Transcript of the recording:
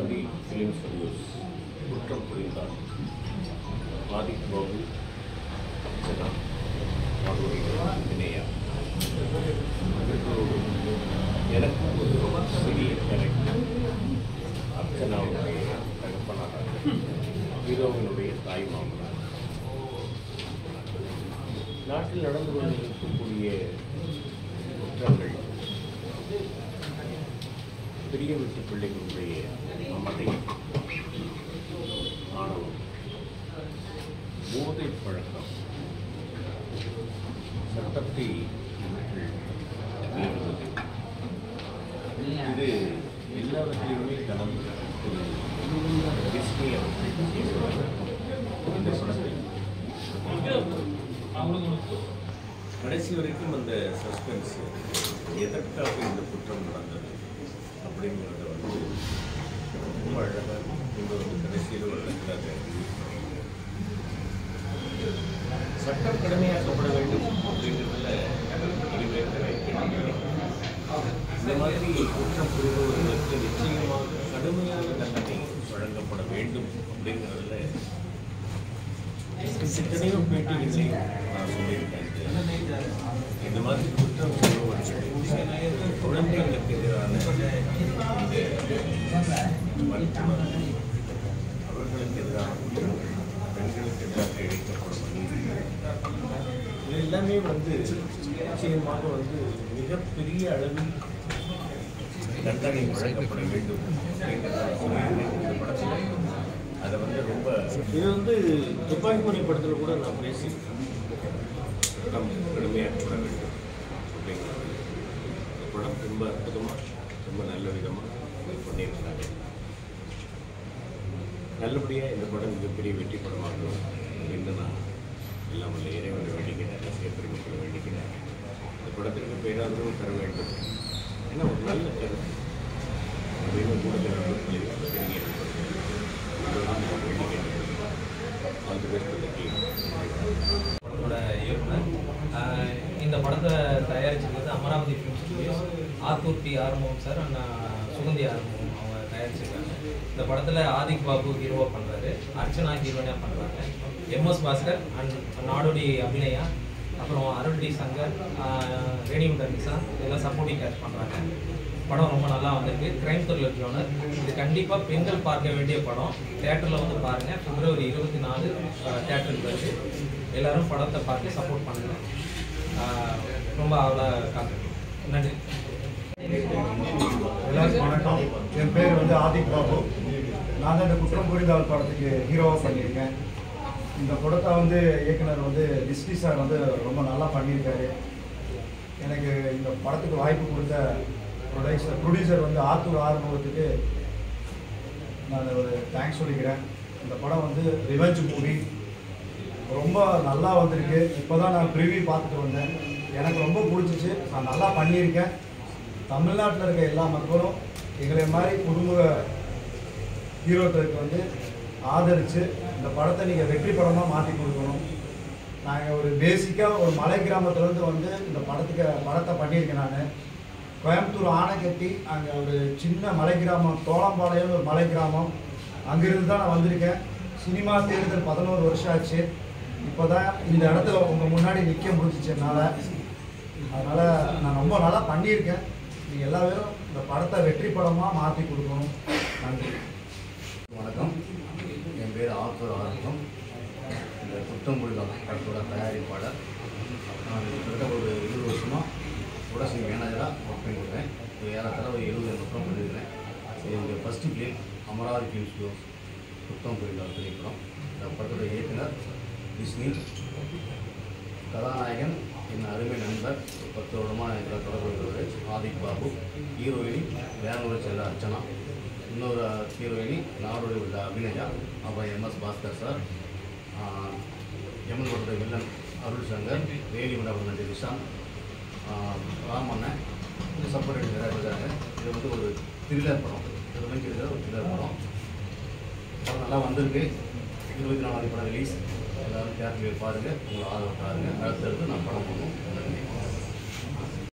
Amaravathi film studios குற்றம் புரிந்தார் ஆதிக் பாபு அர்ச்சனா அவருடைய வினயா இவர்களோடு எனக்கு ஒரு சிறிய கேரக்டர் அர்ச்சனாவுடைய தகப்பனாக ஹீரோவினுடைய தாய் மாமனார் நாட்டில் நடந்து கொண்டிருக்கக்கூடிய குற்றங்கள் பெரிய வீட்டு பிள்ளைகளுடைய மமதை ஆணவம் போதை பழக்கம் சட்டத்தை இவர்கள் மீறுவது இது எல்லாவற்றையுமே கலந்து ஒரு டிஸ்னி அவர்கள் செய்வது இந்த படத்தில் கடைசி வரைக்கும் அந்த சஸ்பென்ஸ் எதற்காக இந்த குற்றம் நடந்தது அப்படிங்கிறத வந்து ரொம்ப அழகாக இங்கே வந்து கடைசியில் ஒரு இடத்துல சட்டம் கடுமையாக்கப்பட வேண்டும் அப்படிங்கிறதுல இனிமேல் கிடைக்கிறது இந்த மாதிரி குற்றம் புரிபவர்களுக்கு நிச்சயமாக கடுமையான தண்டனை வழங்கப்பட வேண்டும் அப்படிங்கிறதுல எத்தனையோ பேட்டிகளில் நான் சொல்லியிருக்கேன் இந்த மாதிரி குற்றம் செய்பவர்கள் குழந்தைகளுக்கு எதிரான இந்த வன்முறை, அவர்களுக்கு எதிரான குற்றங்கள் பெண்களுக்கு எதிராக இழைக்கப்படும் அநீதி இது எல்லாமே வந்து நிச்சயமாக வந்து மிகப்பெரிய அளவில் தண்டனை வழங்கப்பட வேண்டும் அப்படிங்கிறத சொல்லியிருந்தேன் இந்த படத்தில் அதை வந்து ரொம்ப இது வந்து துப்பாக்கி முறை படத்தில் கூட நான் பேசி சட்டம் கடுமையாக்கப்பட வேண்டும் அப்படிங்கிறது இந்த படம் ரொம்ப அற்புதமாக ரொம்ப நல்ல விதமாக பண்ணியிருக்காங்க நல்லபடியாக இந்த படம் மிகப்பெரிய வெற்றி படமாகும் அப்படின்னு நான் எல்லாம் வல்ல இறைவனை வேண்டிக்கிறேன் ரசிகர் பெருமக்களை வேண்டிக்கிறேன் இந்த படத்திற்கு பேராதரவு தர வேண்டும் ஏன்னா ஒரு நல்ல கருத்து அப்படின்னு கூட நண்பர்களை பெருகிய ஆல் தி பெஸ்ட் படத்தோட இயக்குனர் ஆஹ் இந்த படத்தை தயாரிச்சிருக்கிறது Amaravathi film studios Attur T Arumugam sir and Suganthi Arumugam அவங்க தயாரிச்சிருக்காங்க இந்த படத்தில் ஆதிக் பாபு ஹீரோவாக பண்ணுறாரு அர்ச்சனா ஹீரோனியாக பண்ணுறாங்க எம்எஸ் பாஸ்கர் அண்ட் நாடோடி அபிநயா அப்புறம் அருள் டி சங்கர் ஆஹ் ரேணிகுண்டர் நிசா இதெல்லாம் சப்போர்ட்டிங் கேட்ச் பண்ணுறாங்க படம் ரொம்ப நல்லா வந்திருக்கு கிரைம் த்ரில்லர் ஜோனர் இது கண்டிப்பாக பெண்கள் பார்க்க வேண்டிய படம் தேட்டரில் வந்து பாருங்கள் பிப்ரவரி இருபத்தி நாலு தேட்டருக்கு வருது எல்லாரும் படத்தை பார்த்து சப்போர்ட் பண்ணுங்க ஆஹ் ரொம்ப அவ்வளோ காத்துருக்கோம் நன்றி எல்லாருக்கும் வணக்கம் என் பேர் வந்து ஆதிக் பாபு நான் தான் இந்த குற்றம் புரிந்தால் படத்துக்கு ஹீரோவாக பண்ணியிருக்கேன் இந்த படத்தை வந்து இயக்குனர் வந்து டிஸ்டி சார் வந்து ரொம்ப நல்லா பண்ணியிருக்காரு எனக்கு இந்த படத்துக்கு வாய்ப்பு கொடுத்த ப்ரொடியூசர் ப்ரொடியூசர் வந்து ஆத்தூர் ஆறுமுகத்துக்கு நான் ஒரு தேங்க்ஸ் சொல்லிக்கிறேன் இந்த படம் வந்து ரிவெஞ்ச் மூவி ரொம்ப நல்லா வந்திருக்கு இப்போ தான் நான் ப்ரிவியூ பார்த்துட்டு வந்தேன் எனக்கு ரொம்ப பிடிச்சிச்சு நான் நல்லா பண்ணியிருக்கேன் தமிழ்நாட்டில் இருக்க எல்லா மக்களும் எங்களை மாதிரி குடும்ப ஹீரோக்களுக்கு வந்து ஆதரித்து இந்த படத்தை நீங்கள் வெற்றி படமாக மாற்றி கொடுக்கணும் நாங்கள் ஒரு பேசிக்காக ஒரு மலை கிராமத்துலேருந்து வந்து இந்த படத்துக்கு படத்தை பண்ணியிருக்கேன் நான் கோயம்புத்தூர் ஆனைக்கட்டி அங்கே ஒரு சின்ன மலை கிராமம் தோளம்பாளையம்னு ஒரு மலை கிராமம் அங்கிருந்து தான் நான் வந்திருக்கேன் சினிமா தேர்தல் பதினோரு வருஷம் ஆச்சு இப்போ தான் இந்த இடத்துல உங்கள் முன்னாடி நிற்க முடிஞ்சிச்சு என்னால் அதனால் நான் ரொம்ப நல்லா பண்ணியிருக்கேன் நீங்கள் எல்லா பேரும் இந்த படத்தை வெற்றி படமாக மாற்றி கொடுக்கணும் நன்றி வணக்கம் என் பேர் ஆத்தூர் ஆரம்பம் இந்த புத்தம்புரிதம் படத்தோட தயாரிப்பாளர் நான் கிட்டத்தட்ட ஒரு இருபது வருஷமாக ப்ரொடக்ஷன் மேனேஜராக ஒர்க் பண்ணியிருக்கேன் இது ஏறத்தர ஒரு எழுபது எண்பது பண்ணியிருக்கேன் இது என்னுடைய first film Amaravathi film studios புத்தம் புரிந்தார் திரைப்படம் இந்த படத்தோட இயக்குனர் டிஸ்னி கதாநாயகன் என் அருமை நண்பர் ஒரு பத்து வருடமாக எங்களை தொடர்பு இருக்கிறவர் ஆதிக் பாபு ஹீரோயினி வேலூரை செல்ல அர்ச்சனா இன்னொரு ஹீரோயினி நாடோடி உள்ள அபிநயா அப்புறம் எம்எஸ் பாஸ்கர் சார் எம்எல் படத்துடைய வில்லன் அருள் சங்கர் வேலி மண்டபம் நன்றி விஷாந்த் ராமண்ணன் இது சப்போர்ட் நிறையா இருக்காங்க இது வந்து ஒரு த்ரில்லர் படம் இது வந்து இருக்கிற ஒரு த்ரில்லர் படம் படம் நல்லா வந்திருக்கு இருபத்தி நாலாவது படம் ரிலீஸ் எல்லாரும் தேட்டரில் பாருங்கள் உங்களை ஆதரவு பாருங்கள் அடுத்தடுத்து நான் படம் பண்ணுவோம் நன்றி